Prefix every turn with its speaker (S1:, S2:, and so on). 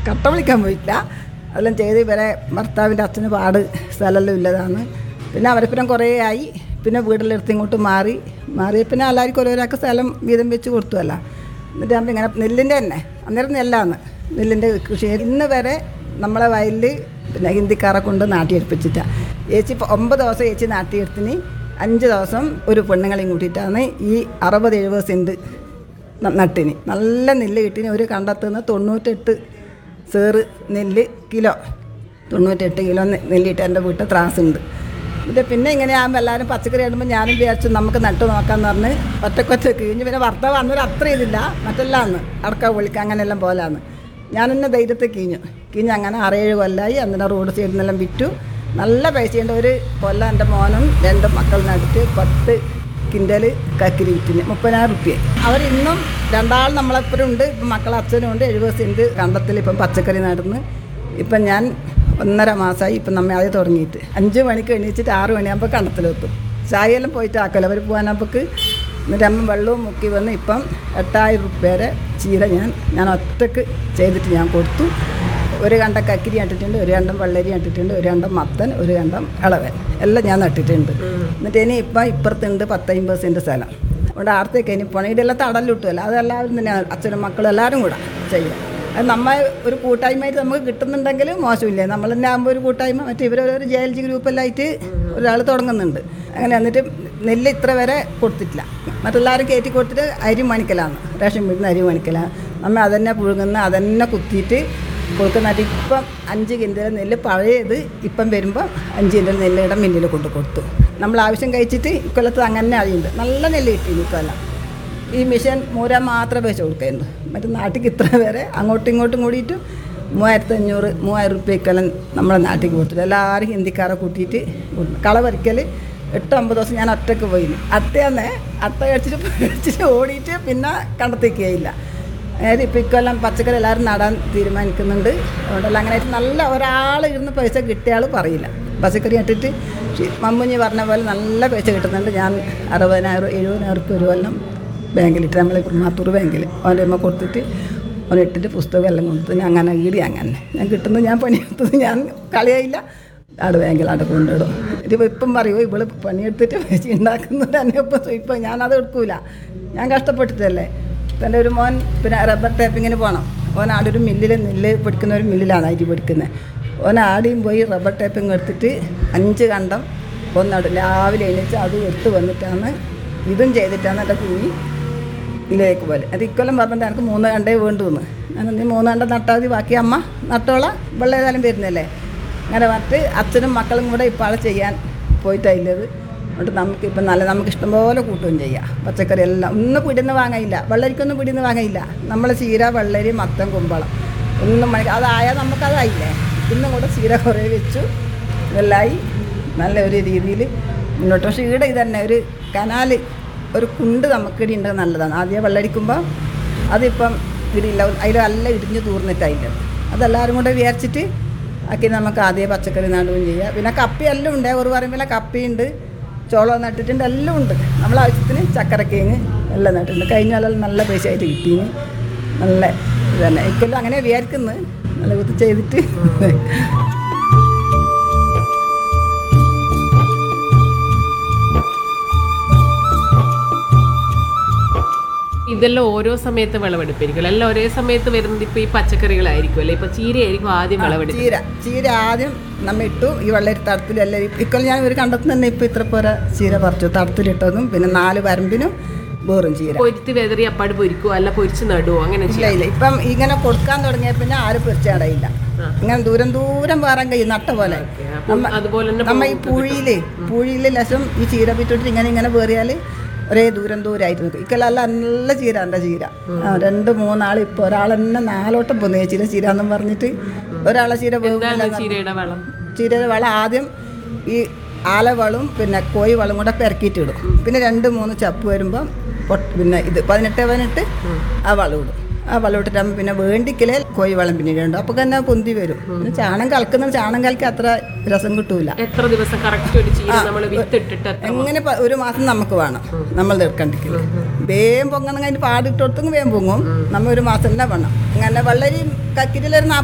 S1: കട്ട വിളിക്കാൻ പോയിട്ടില്ല അതെല്ലാം ചെയ്ത് ഇവരെ ഭർത്താവിൻ്റെ അച്ഛന് പാട് സ്ഥലമെല്ലാം ഇല്ലതാണ് പിന്നെ അവരെപ്പിന്നെ കുറേ ആയി പിന്നെ വീട്ടിലെടുത്ത് ഇങ്ങോട്ട് മാറി മാറി പിന്നെ എല്ലാവർക്കും ഓരോരാൾക്ക് സ്ഥലം വീതം വെച്ച് കൊടുത്തുവല്ല എന്നിട്ട് നമ്മൾ ഇങ്ങനെ നെല്ലിൻ്റെ തന്നെ അന്നേരം നെല്ലാണ് നെല്ലിൻ്റെ കൃഷി ഇന്ന് വരെ നമ്മളെ വയലിൽ പിന്നെ ഹിന്ദിക്കാരെ കൊണ്ട് നാട്ടിയെടുപ്പിച്ചിട്ടാണ് ചേച്ചി ഇപ്പോൾ ഒമ്പത് ദിവസം ചേച്ചി നാട്ടിയെടുത്തിന് അഞ്ച് ദിവസം ഒരു പെണ്ണുങ്ങളെയും കൂട്ടിയിട്ടാണ് ഈ അറുപത് എഴുപത് സെൻറ്റ് ന- നട്ടിന് നല്ല നെല്ല് കിട്ടിന് ഒരു കണ്ടെത്തുന്ന തൊണ്ണൂറ്റെട്ട് സേറ് നെല്ല് കിലോ തൊണ്ണൂറ്റെട്ട് കിലോ നെ- നെല്ലിട്ട് എൻ്റെ വീട്ടിൽ ത്രാസുണ്ട് എന്നിട്ട് പിന്നെ ഇങ്ങനെ ആകുമ്പോൾ എല്ലാവരും പച്ചക്കറി ഇടുമ്പോൾ ഞാനും വിചാരിച്ചു നമുക്ക് നട്ടു നോക്കാമെന്ന് പറഞ്ഞ് ഒറ്റക്കൊറ്റ കിഴിഞ്ഞ് പിന്നെ ഭർത്താവ് അന്നൊരു അത്ര ഇതില്ല മറ്റെല്ലാന്ന് അടക്ക വിളിക്കുക അങ്ങനെയെല്ലാം പോലാന്ന് ഞാൻ എന്നെ ധൈര്യത്തിൽ കിഞ്ഞു കിഞ്ഞ് അങ്ങനെ ആറേഴ് കൊല്ലമായി അന്നിട്ട് റോഡ് സൈഡിൽ നിന്നെല്ലാം വിറ്റു നല്ല പൈസയുണ്ട് ഒരു കൊല്ലം എൻ്റെ മോനും രണ്ട് മക്കളിനടുത്ത് പത്ത് കിൻഡൽ കക്കിരി വിറ്റിന് മുപ്പതിനായിരം റുപ്യ അവർ ഇന്നും രണ്ടാൾ നമ്മളെപ്പോഴും ഉണ്ട് ഇപ്പം മക്കളെ അച്ഛനും ഉണ്ട് എഴുപത് സെൻറ്റ് കണ്ടത്തിൽ ഇപ്പം പച്ചക്കറി നടന്ന് ഇപ്പം ഞാൻ ഒന്നര മാസമായി ഇപ്പം നമ്മെ ആദ്യം തുടങ്ങിയിട്ട് അഞ്ച് മണിക്ക് എണീച്ചിട്ട് ആറ് മണിയാകുമ്പോൾ കണ്ടത്തിലെത്തും ചായയെല്ലാം പോയിട്ട് ആക്കല്ലോ അവർ പോകാനാകുമ്പോൾ എന്നിട്ട് അമ്മ വെള്ളവും മുക്കി വന്ന് ഇപ്പം എട്ടായിരം റുപ്യയുടെ ചീര ഞാൻ ഞാൻ ഒറ്റക്ക് ചെയ്തിട്ട് ഞാൻ കൊടുത്തു ഒരു കണ്ടം കക്കിരി നട്ടിട്ടുണ്ട് ഒരു കണ്ടം വെള്ളരി നട്ടിട്ടുണ്ട് ഒരു കണ്ടം മത്തൻ ഒരു കണ്ടം ഇളവൻ എല്ലാം ഞാൻ നട്ടിട്ടുണ്ട് എന്നിട്ട് ഇനി ഇപ്പം ഇപ്പുറത്തുണ്ട് പത്തമ്പത് സെൻറ്റ് സ്ഥലം അവിടെ ആർത്തേക്ക് ഇനി പോകണം ഇതെല്ലാം തടൽ കിട്ടുമല്ലോ അതെല്ലാവരും തന്നെ അച്ഛനും മക്കളും എല്ലാവരും കൂടെ ചെയ്യാം അത് നമ്മ ഒരു കൂട്ടായ്മയായിട്ട് നമുക്ക് കിട്ടുന്നുണ്ടെങ്കിൽ മോശമില്ല നമ്മൾ തന്നെ ആകുമ്പോൾ ഒരു കൂട്ടായ്മ മറ്റേ ഇവരൊരു ജെ എൽ ജി ഗ്രൂപ്പെല്ലാം ആയിട്ട് ഒരാൾ തുടങ്ങുന്നുണ്ട് അങ്ങനെ എന്നിട്ട് നെല്ല് ഇത്ര വരെ കൊടുത്തിട്ടില്ല മറ്റെല്ലാവരും കയറ്റി കൊടുത്തിട്ട് അരി മണിക്കലാണ് റേഷൻ വീട്ടിൽ അരി മണിക്കലാണ് നമ്മൾ അതന്നെ പുഴുങ്ങുന്ന അതന്നെ കുത്തിയിട്ട് കൊടുക്കുന്നിട്ട് ഇപ്പം അഞ്ച് കിൻഡൽ നെല്ല് പഴയത് ഇപ്പം വരുമ്പോൾ അഞ്ച് കിൻഡൽ നെല്ലിയുടെ മില്ലിൽ കൊണ്ട് കൊടുത്തു നമ്മൾ ആവശ്യം കഴിച്ചിട്ട് ഇക്കൊല്ലത്ത് അങ്ങനെ അറിയുന്നുണ്ട് നല്ല നെല്ല് കിട്ടി ഇക്കൊല്ലം ഈ മിഷൻ മൂരാൻ മാത്രമേ പൈസ കൊടുക്കുന്നുണ്ട് മറ്റേ നാട്ടിലേക്ക് ഇത്ര വരെ അങ്ങോട്ടും ഇങ്ങോട്ടും കൂടിയിട്ട് മൂവായിരത്തി അഞ്ഞൂറ് മൂവായിരം റുപ്യക്കെല്ലാം നമ്മളെ നാട്ടിലേക്ക് കൊടുത്തിട്ട് എല്ലാവരും ഹിന്ദിക്കാരെ കൂട്ടിയിട്ട് കൊടുത്തു. കള പറിക്കൽ എട്ട് ഒമ്പത് ദിവസം ഞാൻ ഒറ്റയ്ക്ക് പോയിന് അട്ടയാന്നേ അട്ട കഴിച്ചിട്ട് പേടിച്ചിട്ട് ഓടിയിട്ട് പിന്നെ കണ്ടെത്തിക്കുകയില്ല അതായത് ഇപ്പം ഇക്കൊല്ലം പച്ചക്കറി എല്ലാവരും നടാൻ തീരുമാനിക്കുന്നുണ്ട് അതുകൊണ്ടല്ല അങ്ങനെ ആയിട്ട് നല്ല ഒരാൾ ഇരുന്ന് പൈസ കിട്ടിയ ആൾ പറയില്ല പച്ചക്കറി നട്ടിട്ട് ഷി- മമ്മുഞ്ഞി പറഞ്ഞ പോലെ നല്ല പൈസ കിട്ടുന്നുണ്ട് ഞാൻ അറുപതിനായിരം എഴുപതിനായിരം റുപ്യ ഒരു കൊല്ലം ബാങ്കിലിട്ട് നമ്മൾ കുറുമാത്തൂർ ബാങ്കിൽ അവൻ്റെ അമ്മ കൊടുത്തിട്ട് അവൻ ഇട്ടിട്ട് പുസ്തകം എല്ലാം കൊടുത്ത് ഞാൻ അങ്ങനെ ഈടി അങ്ങനെ ഞാൻ കിട്ടുന്നത് ഞാൻ പണിയെടുത്തത് ഞാൻ കളിയായില്ല അവിടെ ബാങ്കിൽ അവിടെ കൊണ്ടിടും ഇതിപ്പോൾ ഇപ്പം പറയുമോ ഇവള് പണിയെടുത്തിട്ട് പൈസ ഉണ്ടാക്കുന്നത് എന്നെ ഇപ്പം ഇപ്പം ഞാനത് എടുക്കൂല ഞാൻ കഷ്ടപ്പെട്ടിട്ടല്ലേ എൻ്റെ ഒരു മോൻ പിന്നെ റബ്ബർ ടാപ്പിങ്ങിന് പോകണം ഓൻ ആടെ ഒരു മില്ലിൽ നെല്ല് പൊടിക്കുന്ന ഒരു മില്ലിലാണ് അരി പൊടിക്കുന്നത് ഓൻ ആടെയും പോയി റബ്ബർ ടാപ്പിങ് എടുത്തിട്ട് അഞ്ച് കണ്ടം ഒന്നവിടെ രാവിലെ എണീച്ച് അത് എടുത്ത് വന്നിട്ടാണ് ഇതും ചെയ്തിട്ടാണ് എൻ്റെ കുഞ്ഞി ഇതിലേക്ക് പോലെ അത് ഇക്കൊല്ലം പറഞ്ഞിട്ട് എനിക്ക് മൂന്ന് കണ്ടേ വേണ്ടുവന്ന് ഞാൻ നീ മൂന്ന് കണ്ട നട്ടാൽ മതി ബാക്കി അമ്മ നട്ടോളാം വെള്ളം ഏതായാലും വരുന്നല്ലേ അങ്ങനെ പറഞ്ഞിട്ട് അച്ഛനും മക്കളും കൂടെ ഇപ്പോൾ ആളെ ചെയ്യാൻ പോയിട്ടായില്ലത് അതുകൊണ്ട് നമുക്ക് ഇപ്പം നല്ല നമുക്ക് ഇഷ്ടംപോലെ കൂട്ടുകയും ചെയ്യാം പച്ചക്കറി എല്ലാം ഒന്നും പിടിന്ന് വാങ്ങയില്ല വെള്ളരിക്കൊന്നും പിടിന്ന് വാങ്ങയില്ല നമ്മൾ ചീര വെള്ളരി മത്തൻ കുമ്പളം ഒന്നും മണി അതായാൽ നമുക്കതായില്ലേ ഇന്നും കൂടെ ചീര കുറേ വെച്ചു ഇതെല്ലായി നല്ല ഒരു രീതിയിൽ മുന്നോട്ട് പക്ഷേ ഇവിടെ ഇതന്നെ ഒരു കനാൽ ഒരു കുണ്ട് നമുക്ക് ഇടി ഉണ്ടെങ്കിൽ നല്ലതാണ് ആദ്യം വെള്ളടിക്കുമ്പോൾ അതിപ്പം ഇടിയില്ല അതിൽ നല്ല ഇടിഞ്ഞ് തൂർന്നിട്ടായില്ല അതെല്ലാവരും കൂടെ വിചാരിച്ചിട്ട് ആക്കി നമുക്ക് ആദ്യം പച്ചക്കറി നടുകയും ചെയ്യാം പിന്നെ കപ്പി എല്ലാം ഉണ്ട് ഒരു പറയുമ്പോൾ കപ്പിയുണ്ട് ചോളം നട്ടിട്ടുണ്ട് എല്ലാം ഉണ്ട് നമ്മളെ ആവശ്യത്തിന് ചക്കരക്കേങ്ങ് എല്ലാം നട്ടിട്ടുണ്ട് കഴിഞ്ഞ കൊല്ലം നല്ല പൈസ ആയിട്ട് കിട്ടീന് നല്ല ഇതന്നെ ഇക്കൊല്ലം അങ്ങനെ വിചാരിക്കുന്നത് നല്ല കുത്തി ചെയ്തിട്ട്
S2: ഇതെല്ലാം ഓരോ സമയത്ത് വിളവെടുപ്പായിരിക്കും എല്ലാം ഒരേ സമയത്ത് വരുന്നത് ഇപ്പൊ ഈ പച്ചക്കറികളായിരിക്കും അല്ലെ ഇപ്പൊ ചീരയായിരിക്കും ആദ്യം വിളവെടുപ്പ്
S1: ചീര ചീര ആദ്യം നമ്മ ഇട്ടു ഈ വെള്ളരി തടത്തിലെല്ലാം ഇക്കൊല്ലം ഞാൻ ഒരു കണ്ടത്തിൽ തന്നെ ഇപ്പം ഇത്ര പോര ചീര പറിച്ചു തടത്തിലിട്ടതും പിന്നെ നാല് വരമ്പിനും വേറും ചീര
S2: പൊരുത്തി വെതറി അപ്പാട് പൊരിക്കുവോ അല്ല പൊരിച്ച് നടുവോ അങ്ങനെ
S1: ഇല്ല
S2: ചെയ്യാം
S1: ഇല്ല ഇപ്പം ഇങ്ങനെ കൊടുക്കാൻ തുടങ്ങിയ പിന്നെ ആരും പിടിച്ചടയില്ല ഇങ്ങനെ ദൂരം ദൂരം പാറാൻ കഴിയും നട്ട പോലെ നമ്മ-
S2: അതുപോലെ തന്നെ
S1: നമ്മ ഈ പുഴിയില് പുഴിയില് ലശം ഈ ചീര വിട്ടിട്ട് ഇങ്ങനെ ഇങ്ങനെ വേറിയാൽ ഒരേ ദൂരം ദൂരമായിട്ട് നിൽക്കും ഇക്കലല്ല നല്ല ചീര എൻ്റെ ചീര ആ, രണ്ട് മൂന്നാൾ ഇപ്പോൾ ഒരാൾ തന്നെ നാലോട്ടം പോന്നു ചീര ചീര എന്നും പറഞ്ഞിട്ട് ഒരാളെ ചീര
S2: എന്താണ്
S1: വേവില്ല
S2: ചീരയുടെ വളം
S1: ചീരയുടെ വളം ആദ്യം ഈ ആലവളും പിന്നെ കോഴി വളം കൂടെ പെരക്കിയിട്ട് ഇടും പിന്നെ രണ്ട് മൂന്ന് ചപ്പ് വരുമ്പം പൊട്ട് പിന്നെ ഇത് പതിനെട്ട് പതിനെട്ട് ആ വളം ഇടും ആ വളം ഇട്ടിട്ട് പിന്നെ വേണ്ടിക്കലേ കോഴി വളം പിന്നീട് ഉണ്ട് അപ്പോൾ തന്നെ പൊന്തി വരും പിന്നെ ചാണം കലക്കുന്ന ചാണം കലക്കി അത്ര രസം കിട്ടൂല
S2: എത്ര ദിവസം കറക്റ്റ് ഒരു ചീര നമ്മൾ വിത്തിട്ടിട്ട് എത്ര
S1: എങ്ങനെ പ- ഒരു മാസം നമുക്ക് വേണം നമ്മൾ എടുക്കണ്ടെങ്കിൽ വേഗം പൊങ്ങണം അതിന് പാടിട്ട് കൊടുത്തെങ്കിൽ വേഗം പൊങ്ങും നമ്മൾ ഒരു മാസം തന്നെ വേണം അങ്ങനെ വെള്ളരി കക്കിരിലൊരു നാൽപ്പത്